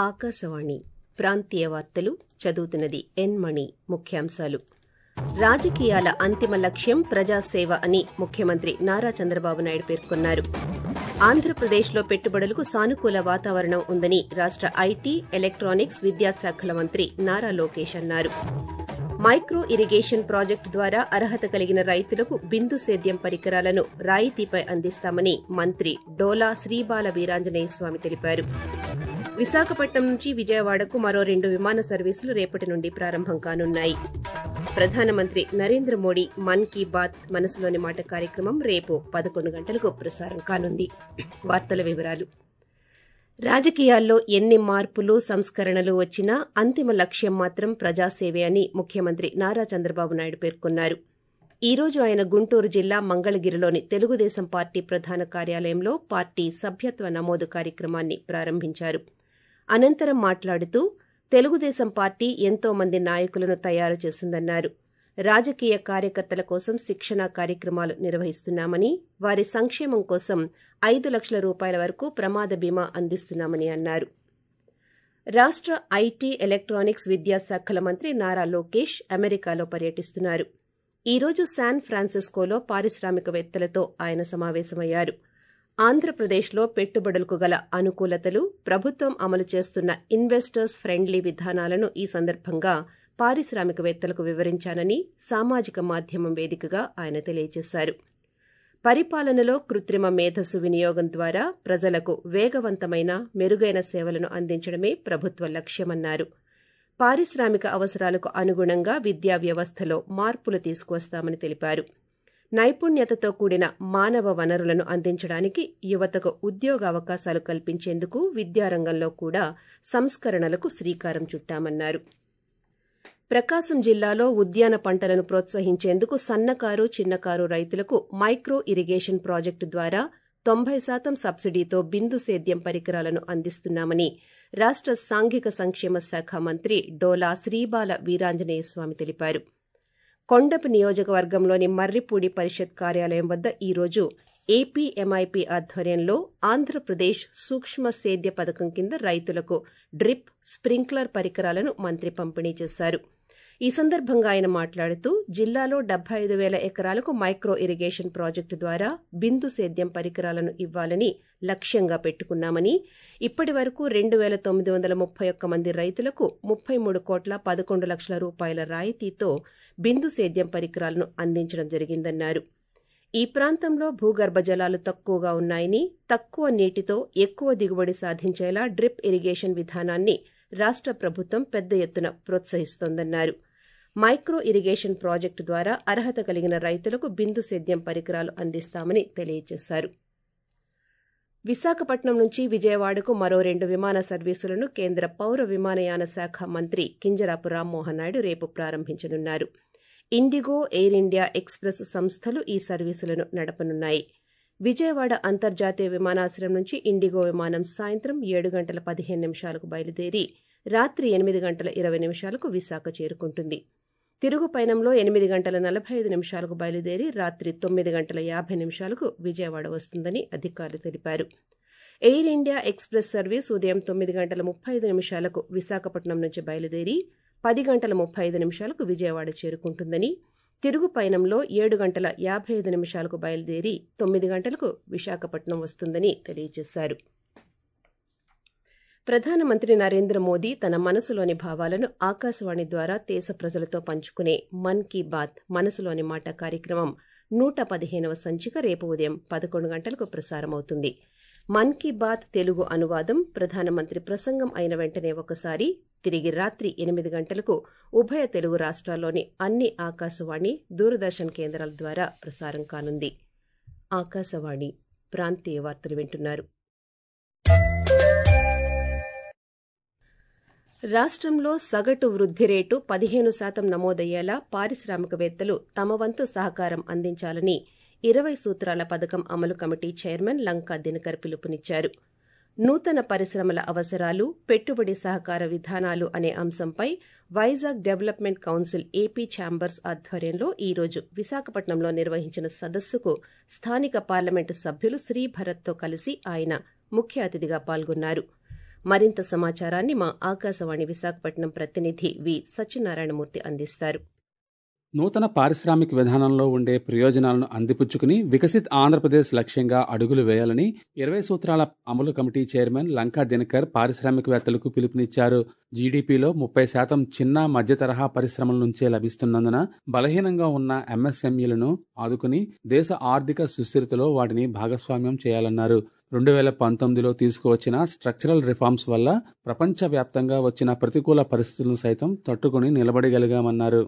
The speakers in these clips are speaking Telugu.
ఆకాశవాణి ప్రాంతీయ వార్తలు చదువుతున్నది ఎన్ మణి ముఖ్యాంశాలు రాజకీయాల అంతిమ లక్ష్యం ప్రజాసేవ అని ముఖ్యమంత్రి నారా చంద్రబాబు నాయుడు పేర్కొన్నారు ఆంధ్రప్రదేశ్లో పెట్టుబడులకు సానుకూల వాతావరణం ఉందని రాష్ట ఐటీ ఎలక్టానిక్స్ విద్యాశాఖల మంత్రి నారా లోకేష్ అన్నారు మైక్రో ఇరిగేషన్ ప్రాజెక్టు ద్వారా అర్హత కలిగిన రైతులకు బిందు సేద్యం పరికరాలను రాయితీపై అందిస్తామని మంత్రి డోలా శ్రీబాల వీరాంజనేయ స్వామి తెలిపారు విశాఖపట్నం నుంచి విజయవాడకు మరో రెండు విమాన సర్వీసులు రేపటి నుండి ప్రారంభం కానున్నాయి ప్రధానమంత్రి నరేంద్ర మోడీ మన్ కీ బాత్ మనసులోని మాట కార్యక్రమం రేపు పదకొండు గంటలకు ప్రసారం కానుంది వార్తల వివరాలు రాజకీయాల్లో ఎన్ని మార్పులు సంస్కరణలు వచ్చినా అంతిమ లక్ష్యం మాత్రం ప్రజాసేవే అని ముఖ్యమంత్రి నారా చంద్రబాబు నాయుడు పేర్కొన్నారు ఈ రోజు ఆయన గుంటూరు జిల్లా మంగళగిరిలోని తెలుగుదేశం పార్టీ ప్రధాన కార్యాలయంలో పార్టీ సభ్యత్వ నమోదు కార్యక్రమాన్ని ప్రారంభించారు అనంతరం మాట్లాడుతూ తెలుగుదేశం పార్టీ ఎంతో మంది నాయకులను తయారు చేసిందన్నారు రాజకీయ కార్యకర్తల కోసం శిక్షణా కార్యక్రమాలు నిర్వహిస్తున్నామని వారి సంక్షేమం కోసం ఐదు లక్షల రూపాయల వరకు ప్రమాద బీమా అందిస్తున్నామని అన్నారు రాష్ట ఐటీ ఎలక్టానిక్స్ విద్యాశాఖల మంత్రి నారా లోకేష్ అమెరికాలో పర్యటిస్తున్నారు ఈ రోజు శాన్ ఫ్రాన్సిస్కోలో పారిశ్రామికవేత్తలతో ఆయన సమావేశమయ్యారు ఆంధ్రప్రదేశ్లో పెట్టుబడులకు గల అనుకూలతలు ప్రభుత్వం అమలు చేస్తున్న ఇన్వెస్టర్స్ ఫ్రెండ్లీ విధానాలను ఈ సందర్భంగా పారిశ్రామికవేత్తలకు వివరించానని సామాజిక మాధ్యమం వేదికగా ఆయన తెలియజేశారు పరిపాలనలో కృత్రిమ మేధస్సు వినియోగం ద్వారా ప్రజలకు వేగవంతమైన మెరుగైన సేవలను అందించడమే ప్రభుత్వ లక్ష్యమన్నారు పారిశ్రామిక అవసరాలకు అనుగుణంగా విద్యా వ్యవస్థలో మార్పులు తీసుకువస్తామని తెలిపారు నైపుణ్యతతో కూడిన మానవ వనరులను అందించడానికి యువతకు ఉద్యోగ అవకాశాలు కల్పించేందుకు విద్యారంగంలో కూడా సంస్కరణలకు శ్రీకారం చుట్టామన్నారు ప్రకాశం జిల్లాలో ఉద్యాన పంటలను ప్రోత్సహించేందుకు సన్నకారు చిన్నకారు రైతులకు మైక్రో ఇరిగేషన్ ప్రాజెక్టు ద్వారా తొంభై శాతం సబ్సిడీతో బిందు సేద్యం పరికరాలను అందిస్తున్నామని రాష్ట సాంఘిక సంక్షేమ శాఖ మంత్రి డోలా శ్రీబాల వీరాంజనేయ స్వామి తెలిపారు కొండపు నియోజకవర్గంలోని మర్రిపూడి పరిషత్ కార్యాలయం వద్ద ఈ రోజు ఏపీఎంఐపీ ఆధ్వర్యంలో ఆంధ్రప్రదేశ్ సూక్ష్మ సేద్య పథకం కింద రైతులకు డ్రిప్ స్ప్రింక్లర్ పరికరాలను మంత్రి పంపిణీ చేశారు ఈ సందర్భంగా ఆయన మాట్లాడుతూ జిల్లాలో డెబ్బై ఐదు వేల ఎకరాలకు మైక్రో ఇరిగేషన్ ప్రాజెక్టు ద్వారా బిందు సేద్యం పరికరాలను ఇవ్వాలని లక్ష్యంగా పెట్టుకున్నామని ఇప్పటి వరకు రెండు వేల తొమ్మిది వందల ముప్పై ఒక్క మంది రైతులకు ముప్పై మూడు కోట్ల పదకొండు లక్షల రూపాయల రాయితీతో బిందు సేద్యం పరికరాలను అందించడం జరిగిందన్నారు ఈ ప్రాంతంలో భూగర్భ జలాలు తక్కువగా ఉన్నాయని తక్కువ నీటితో ఎక్కువ దిగుబడి సాధించేలా డ్రిప్ ఇరిగేషన్ విధానాన్ని రాష్ట ప్రభుత్వం పెద్ద ఎత్తున ప్రోత్సహిస్తోందన్నారు మైక్రో ఇరిగేషన్ ప్రాజెక్టు ద్వారా అర్హత కలిగిన రైతులకు బిందు సేద్యం పరికరాలు అందిస్తామని తెలియజేశారు విశాఖపట్నం నుంచి విజయవాడకు మరో రెండు విమాన సర్వీసులను కేంద్ర పౌర విమానయాన శాఖ మంత్రి కింజరాపు రామ్మోహన్ నాయుడు రేపు ప్రారంభించనున్నారు ఇండిగో ఎయిర్ ఇండియా ఎక్స్ప్రెస్ సంస్థలు ఈ సర్వీసులను నడపనున్నాయి విజయవాడ అంతర్జాతీయ విమానాశ్రయం నుంచి ఇండిగో విమానం సాయంత్రం ఏడు గంటల పదిహేను నిమిషాలకు బయలుదేరి రాత్రి ఎనిమిది గంటల ఇరవై నిమిషాలకు విశాఖ చేరుకుంటుంది తిరుగు పయనంలో ఎనిమిది గంటల నలభై ఐదు నిమిషాలకు బయలుదేరి రాత్రి తొమ్మిది గంటల యాభై నిమిషాలకు విజయవాడ వస్తుందని అధికారులు తెలిపారు ఎయిర్ ఇండియా ఎక్స్ప్రెస్ సర్వీస్ ఉదయం తొమ్మిది గంటల ముప్పై ఐదు నిమిషాలకు విశాఖపట్నం నుంచి బయలుదేరి పది గంటల ముప్పై ఐదు నిమిషాలకు విజయవాడ చేరుకుంటుందని తిరుగు పయనంలో ఏడు గంటల యాభై ఐదు నిమిషాలకు బయలుదేరి తొమ్మిది గంటలకు విశాఖపట్నం వస్తుందని తెలియజేశారు ప్రధానమంత్రి నరేంద్ర మోదీ తన మనసులోని భావాలను ఆకాశవాణి ద్వారా దేశ ప్రజలతో పంచుకునే మన్ కీ బాత్ మనసులోని మాట కార్యక్రమం నూట పదిహేనవ సంచిక రేపు ఉదయం పదకొండు గంటలకు ప్రసారమవుతుంది మన్ కీ బాత్ తెలుగు అనువాదం ప్రధానమంత్రి ప్రసంగం అయిన వెంటనే ఒకసారి తిరిగి రాత్రి ఎనిమిది గంటలకు ఉభయ తెలుగు రాష్ట్రాల్లోని అన్ని ఆకాశవాణి దూరదర్శన్ కేంద్రాల ద్వారా ప్రసారం కానుంది ఆకాశవాణి ప్రాంతీయ వార్తలు వింటున్నారు రాష్ట్రంలో సగటు వృద్ధి రేటు పదిహేను శాతం నమోదయ్యేలా పారిశ్రామికవేత్తలు తమ వంతు సహకారం అందించాలని ఇరవై సూత్రాల పథకం అమలు కమిటీ చైర్మన్ లంకా దినకర్ పిలుపునిచ్చారు నూతన పరిశ్రమల అవసరాలు పెట్టుబడి సహకార విధానాలు అనే అంశంపై Vizag development council AP chambers ఆధ్వర్యంలో ఈ రోజు విశాఖపట్నంలో నిర్వహించిన సదస్సుకు స్థానిక పార్లమెంటు సభ్యులు శ్రీభరత్తో కలిసి ఆయన ముఖ్య అతిథిగా పాల్గొన్నారు మరింత సమాచారాన్ని మా ఆకాశవాణి విశాఖపట్నం ప్రతినిధి వి సత్యనారాయణమూర్తి అందిస్తారు నూతన పారిశ్రామిక విధానంలో ఉండే ప్రయోజనాలను అందిపుచ్చుకుని వికసిత్ ఆంధ్రప్రదేశ్ లక్ష్యంగా అడుగులు వేయాలని ఇరవై సూత్రాల అమలు కమిటీ చైర్మన్ లంకా దినకర్ పారిశ్రామికవేత్తలకు పిలుపునిచ్చారు జీడీపీలో ముప్పై శాతం చిన్న మధ్య తరహా పరిశ్రమల నుంచే లభిస్తున్నందున బలహీనంగా ఉన్న ఎంఎస్ఎంఈలను ఆదుకుని దేశ ఆర్థిక సుస్థిరతలో వాటిని భాగస్వామ్యం చేయాలన్నారు రెండు వేల పంతొమ్మిదిలో తీసుకువచ్చిన స్ట్రక్చరల్ రిఫార్మ్స్ వల్ల ప్రపంచవ్యాప్తంగా వచ్చిన ప్రతికూల పరిస్థితులను సైతం తట్టుకుని నిలబడగలిగామన్నారు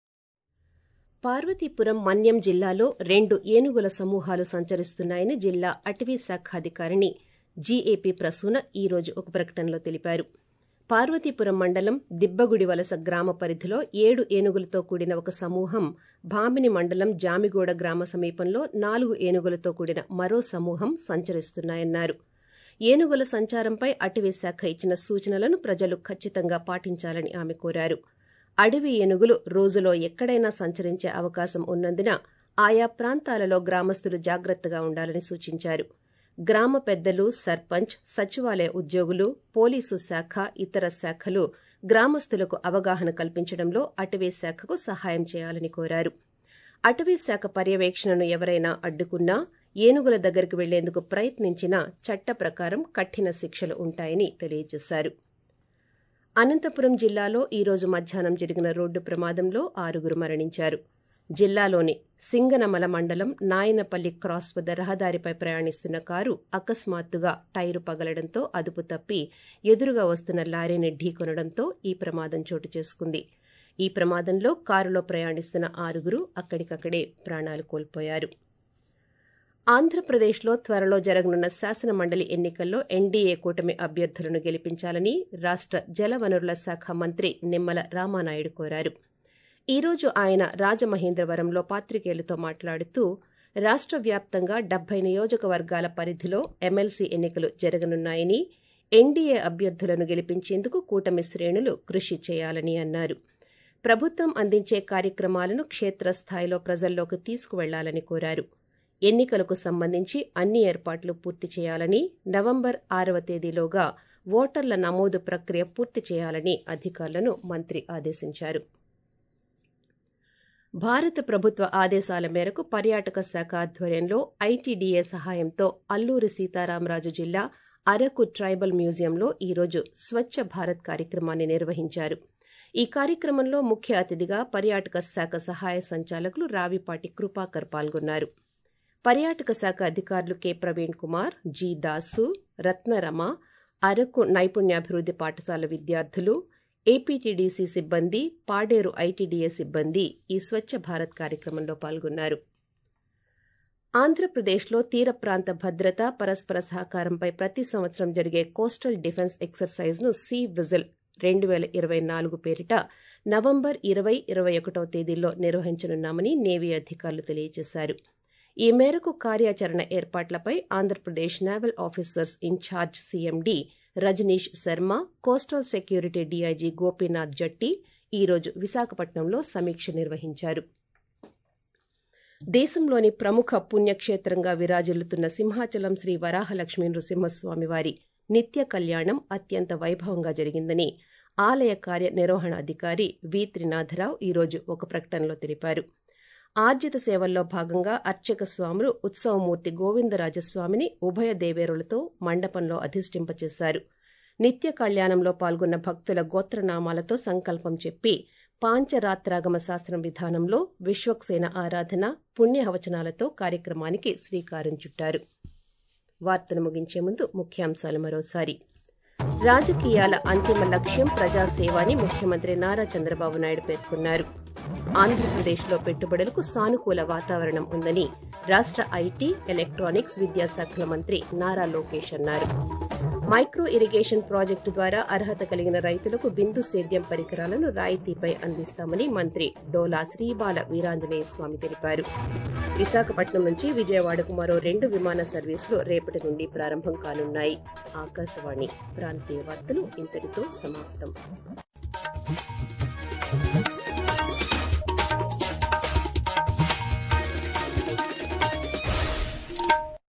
పార్వతీపురం మన్యం జిల్లాలో రెండు ఏనుగుల సమూహాలు సంచరిస్తున్నాయని జిల్లా అటవీ శాఖ అధికారిని జీఏపీ ప్రసూన ఈ రోజు ఒక ప్రకటనలో తెలిపారు పార్వతీపురం మండలం దిబ్బగుడి వలస గ్రామ పరిధిలో ఏడు ఏనుగులతో కూడిన ఒక సమూహం భామిని మండలం జామిగూడ గ్రామ సమీపంలో నాలుగు ఏనుగులతో కూడిన మరో సమూహం సంచరిస్తున్నాయన్నారు ఏనుగుల సంచారంపై అటవీ శాఖ ఇచ్చిన సూచనలను ప్రజలు ఖచ్చితంగా పాటించాలని ఆమె కోరారు అడవి ఏనుగులు రోజులో ఎక్కడైనా సంచరించే అవకాశం ఉన్నందున ఆయా ప్రాంతాలలో గ్రామస్తులు జాగ్రత్తగా ఉండాలని సూచించారు గ్రామ పెద్దలు సర్పంచ్ సచివాలయ ఉద్యోగులు పోలీసు శాఖ ఇతర శాఖలు గ్రామస్తులకు అవగాహన కల్పించడంలో అటవీ శాఖకు సహాయం చేయాలని కోరారు అటవీ శాఖ పర్యవేక్షణను ఎవరైనా అడ్డుకున్నా ఏనుగుల దగ్గరికి వెళ్లేందుకు ప్రయత్నించినా చట్ట ప్రకారం కఠిన శిక్షలు ఉంటాయని తెలియజేశారు అనంతపురం జిల్లాలో ఈ రోజు మధ్యాహ్నం జరిగిన రోడ్డు ప్రమాదంలో ఆరుగురు మరణించారు జిల్లాలోని సింగనమల మండలం నాయనపల్లి క్రాస్ వద్ద రహదారిపై ప్రయాణిస్తున్న కారు అకస్మాత్తుగా టైరు పగలడంతో అదుపు తప్పి ఎదురుగా వస్తున్న లారీని ఢీకొనడంతో ఈ ప్రమాదం చోటు చేసుకుంది ఈ ప్రమాదంలో కారులో ప్రయాణిస్తున్న ఆరుగురు అక్కడికక్కడే ప్రాణాలు కోల్పోయారు ఆంధ్రప్రదేశ్లో త్వరలో జరగనున్న శాసనమండలి ఎన్నికల్లో ఎన్డీఏ కూటమి అభ్యర్థులను గెలిపించాలని రాష్ట జలవనరుల శాఖ మంత్రి నిమ్మల రామానాయుడు కోరారు ఈ రోజు ఆయన రాజమహేంద్రవరంలో పాత్రికేయులతో మాట్లాడుతూ రాష్ట వ్యాప్తంగా డెబ్బై నియోజకవర్గాల పరిధిలో ఎమ్మెల్సీ ఎన్నికలు జరగనున్నాయని ఎన్డీఏ అభ్యర్థులను గెలిపించేందుకు కూటమి శ్రేణులు కృషి చేయాలని అన్నారు ప్రభుత్వం అందించే కార్యక్రమాలను క్షేత్రస్థాయిలో ప్రజల్లోకి తీసుకువెళ్లాలని కోరారు ఎన్నికలకు సంబంధించి అన్ని ఏర్పాట్లు పూర్తి చేయాలని నవంబర్ ఆరవ తేదీలోగా ఓటర్ల నమోదు ప్రక్రియ పూర్తి చేయాలని అధికారులను మంత్రి ఆదేశించారు భారత ప్రభుత్వ ఆదేశాల మేరకు పర్యాటక శాఖ ఆధ్వర్యంలో ఐటీడీఏ సహాయంతో అల్లూరి సీతారామరాజు జిల్లా అరకు ట్రైబల్ మ్యూజియంలో ఈరోజు స్వచ్ఛ భారత్ కార్యక్రమాన్ని నిర్వహించారు ఈ కార్యక్రమంలో ముఖ్య అతిథిగా పర్యాటక శాఖ సహాయ సంచాలకులు రావిపాటి కృపాకర్ పాల్గొన్నారు పర్యాటక శాఖ అధికారులు కె ప్రవీణ్ కుమార్ జి దాసు రత్నరమ అరకు నైపుణ్యాభివృద్ధి పాఠశాల విద్యార్థులు ఏపీటీడీసీ సిబ్బంది పాడేరు ఐటీడీఏ సిబ్బంది ఈ స్వచ్ఛ భారత్ కార్యక్రమంలో పాల్గొన్నారు ఆంధ్రప్రదేశ్లో తీర ప్రాంత భద్రత పరస్పర సహకారంపై ప్రతి సంవత్సరం జరిగే కోస్టల్ డిఫెన్స్ ఎక్సర్సైజ్ను సీ విజిల్ రెండు వేల ఇరవై నాలుగు పేరిట నవంబర్ ఇరవై ఇరవై ఒకటో తేదీల్లో నిర్వహించనున్నామని నేవీ అధికారులు తెలియజేశారు ఈ మేరకు కార్యాచరణ ఏర్పాట్లపై Andhra Pradesh naval officers in charge CMD Rajneesh Sharma coastal security DIG Gopinath Jatti ఈరోజు విశాఖపట్నంలో సమీక్ష నిర్వహించారు దేశంలోని ప్రముఖ పుణ్యక్షేత్రంగా విరాజిల్లుతున్న సింహాచలం శ్రీ వరాహలక్ష్మీ నృసింహస్వామి వారి నిత్య కళ్యాణం అత్యంత వైభవంగా జరిగిందని ఆలయ కార్యనిర్వహణాధికారి వి త్రినాథరావు ఈరోజు ఒక ప్రకటనలో తెలిపారు ఆర్జిత సేవల్లో భాగంగా అర్చక స్వాములు ఉత్సవమూర్తి గోవిందరాజస్వామిని ఉభయ దేవేరులతో మండపంలో అధిష్టింపచేశారు నిత్య కళ్యాణంలో పాల్గొన్న భక్తుల గోత్రనామాలతో సంకల్పం చెప్పి పాంచరాత్రాగమ శాస్త్రం విధానంలో విశ్వక్సేన ఆరాధన పుణ్యహవచనాలతో కార్యక్రమానికి శ్రీకారం చుట్టారు వార్తను ముగించే ముందు ముఖ్యాంశాలు మరోసారి రాజకీయాల అంతిమ లక్ష్యం ప్రజాసేవ అని ముఖ్యమంత్రి నారా చంద్రబాబు నాయుడు పేర్కొన్నారు ఆంధ్రప్రదేశ్లో పెట్టుబడులకు సానుకూల వాతావరణం ఉందని రాష్ట్ర ఐటీ ఎలక్ట్రానిక్స్ విద్యాశాఖల మంత్రి నారా లోకేష్ అన్నారు మైక్రో ఇరిగేషన్ ప్రాజెక్టు ద్వారా అర్హత కలిగిన రైతులకు బిందు సేద్యం పరికరాలను రాయితీపై అందిస్తామని మంత్రి డోలా శ్రీబాల వీరాంజనేయ స్వామి తెలిపారు విశాఖపట్నం నుంచి విజయవాడకు మరో రెండు విమాన సర్వీసులు రేపటి నుండి ప్రారంభం కానున్నాయి ఆకాశవాణి ప్రాంతీయ వార్తలు ఇంతటితో సమాప్తం